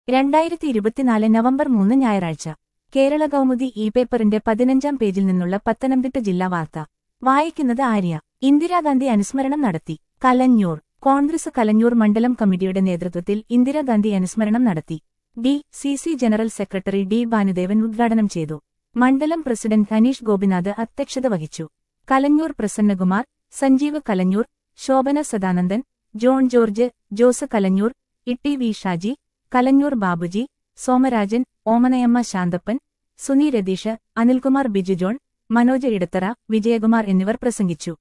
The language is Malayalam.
രണ്ടായിരത്തി ഇരുപത്തിനാല് നവംബർ മൂന്ന് ഞായറാഴ്ച കേരള കൗമുദി ഇ പേപ്പറിന്റെ പതിനഞ്ചാം പേജിൽ നിന്നുള്ള പത്തനംതിട്ട ജില്ലാ വാർത്ത വായിക്കുന്നത് ആര്യ ഇന്ദിരാഗാന്ധി അനുസ്മരണം നടത്തി കലഞ്ഞൂർ കോൺഗ്രസ് കലഞ്ഞൂർ മണ്ഡലം കമ്മിറ്റിയുടെ നേതൃത്വത്തിൽ ഇന്ദിരാഗാന്ധി അനുസ്മരണം നടത്തി D C C general secretary D Bhanudevan ഉദ്ഘാടനം ചെയ്തു മണ്ഡലം പ്രസിഡന്റ് ഹനീഷ് ഗോപിനാഥ് അധ്യക്ഷത വഹിച്ചു കലഞ്ഞൂർ പ്രസന്നകുമാർ സഞ്ജീവ് കലഞ്ഞൂർ ശോഭന സദാനന്ദൻ ജോൺ ജോർജ് ജോസ് കലഞ്ഞൂർ ഇട്ടി വി ഷാജി കലഞ്ഞൂർ ബാബുജി സോമരാജൻ ഓമനയമ്മ ശാന്തപ്പൻ സുനി രതീഷ് അനിൽകുമാർ ബിജു ജോൺ മനോജ് ഇടത്തറ വിജയകുമാർ എന്നിവർ പ്രസംഗിച്ചു